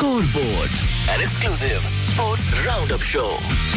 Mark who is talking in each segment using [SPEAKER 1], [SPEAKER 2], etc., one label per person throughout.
[SPEAKER 1] Scoreboard, an exclusive sports roundup show.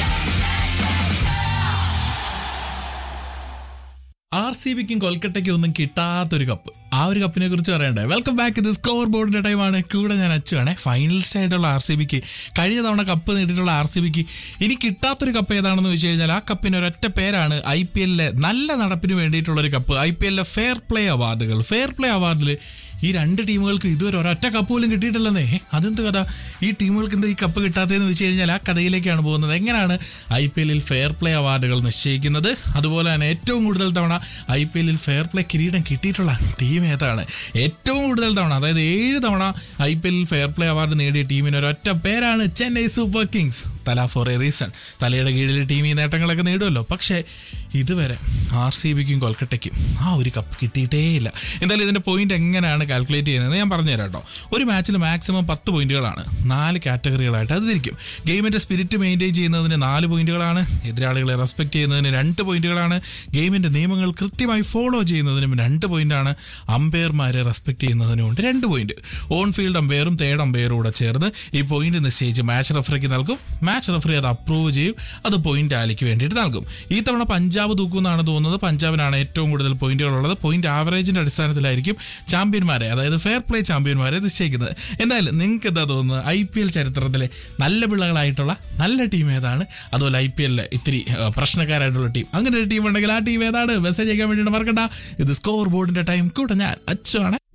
[SPEAKER 2] R C ബിക്കും കൊൽക്കട്ടയ്ക്കും ഒന്നും കിട്ടാത്തൊരു കപ്പ് ആ ഒരു കപ്പിനെ കുറിച്ച് പറയണ്ടേ വെൽക്കം ബാക്ക് ഇത് സ്കോർ ബോർഡിന്റെ ടൈമാണ് കൂടെ ഞാൻ അച്ചുവാണേ ഫൈനലിസ്റ്റ് ആയിട്ടുള്ള ആർ സി ബിക്ക് കഴിഞ്ഞ തവണ കപ്പ് നേടിയിട്ടുള്ള ആർ സി ബിക്ക് ഇനി കിട്ടാത്തൊരു കപ്പ് ഏതാണെന്ന് വെച്ച് കഴിഞ്ഞാൽ ആ കപ്പിന് ഒരൊറ്റ പേരാണ് ഐ പി എല്ലിലെ നല്ല നടപ്പിന് വേണ്ടിയിട്ടുള്ള ഒരു കപ്പ് ഐ പി എല്ലിലെ ഫെയർ പ്ലേ അവാർഡുകൾ ഫെയർ പ്ലേ അവാർഡിൽ ഈ രണ്ട് ടീമുകൾക്ക് ഇതുവരെ ഒരൊറ്റ കപ്പ് പോലും കിട്ടിയിട്ടില്ലെന്നേ ഏ, അതെന്ത് കഥ ഈ ടീമുകൾക്ക് എന്താ ഈ കപ്പ് കിട്ടാത്തതെന്ന് വെച്ച് കഴിഞ്ഞാൽ ആ കഥയിലേക്കാണ് പോകുന്നത് എങ്ങനെയാണ് ഐ പി എല്ലിൽ ഫെയർ പ്ലേ അവാർഡുകൾ നിശ്ചയിക്കുന്നത് അതുപോലെ തന്നെ ഏറ്റവും കൂടുതൽ തവണ ഐ പി എല്ലിൽ ഫെയർ പ്ലേ കിരീടം കിട്ടിയിട്ടുള്ള ടീം ഏതാണ് ഏറ്റവും കൂടുതൽ തവണ അതായത് ഏഴ് തവണ ഐ പി എല്ലിൽ ഫെയർ പ്ലേ അവാർഡ് നേടിയ ടീമിന് ഒരൊറ്റ പേരാണ് Chennai super kings Thala for a reason തലയുടെ കീഴിൽ ടീം ഈ നേട്ടങ്ങളൊക്കെ നേടുമല്ലോ പക്ഷേ ഇതുവരെ ആർ സി ബിക്കും കൊൽക്കട്ടയ്ക്കും ആ ഒരു കപ്പ് കിട്ടിയിട്ടേയില്ല എന്തായാലും ഇതിന്റെ പോയിന്റ് എങ്ങനെയാണ് കാൽക്കുലേറ്റ് ചെയ്യുന്നത് ഞാൻ പറഞ്ഞുതരാം കേട്ടോ ഒരു മാച്ചിൽ മാക്സിമം പത്ത് പോയിന്റുകളാണ് നാല് കാറ്റഗറികളായിട്ട് അത് തിരിക്കും ഗെയിമിന്റെ സ്പിരിറ്റ് മെയിൻറ്റെയിൻ ചെയ്യുന്നതിന് നാല് പോയിന്റുകളാണ് എതിരാളികളെ റെസ്പെക്ട് ചെയ്യുന്നതിന് രണ്ട് പോയിന്റുകളാണ് ഗെയിമിന്റെ നിയമങ്ങൾ കൃത്യമായി ഫോളോ ചെയ്യുന്നതിനും രണ്ട് പോയിന്റാണ് അമ്പയർമാരെ റെസ്പെക്ട് ചെയ്യുന്നതിനും ഉണ്ട് രണ്ട് പോയിന്റ് ഓൺ ഫീൽഡ് അമ്പയറും തേർഡ് അമ്പയറും കൂടെ ചേർന്ന് ഈ പോയിന്റ് നിശ്ചയിച്ച് മാച്ച് റഫറിക്ക് നൽകും മാച്ച് റഫറി അത് അപ്രൂവ് ചെയ്യും അത് പോയിന്റ് ആലിക്ക് വേണ്ടിയിട്ട് നൽകും ഈ തവണ പഞ്ചാബ് തൂക്കുമെന്നാണ് തോന്നുന്നത് പഞ്ചാബിനാണ് ഏറ്റവും കൂടുതൽ പോയിന്റുകൾ ഉള്ളത് പോയിന്റ് ആവറേജിന്റെ അടിസ്ഥാനത്തിലായിരിക്കും ചാമ്പ്യന്മാരെ അതായത് ഫെയർ പ്ലേ ചാമ്പ്യന്മാരെ നിശ്ചയിക്കുന്നത് എന്തായാലും നിങ്ങൾക്ക് എന്താ തോന്നുന്നത് ഐ പി എൽ ചരിത്രത്തിലെ നല്ല പിള്ളകളായിട്ടുള്ള നല്ല ടീം ഏതാണ് അതുപോലെ ഐ പി എല്ലിലെ ഇത്തിരി ആ, പ്രശ്നക്കാരായിട്ടുള്ള ടീം അങ്ങനെ ഒരു ടീം ഉണ്ടെങ്കിൽ ആ ടീം ഏതാണ് മെസ്സേജ് അയക്കാൻ വേണ്ടിയിട്ട് മറക്കണ്ട ഇത് സ്കോർ ബോർഡിന്റെ ടൈം കൂടെ ഞാൻ അച്ചുവാണ്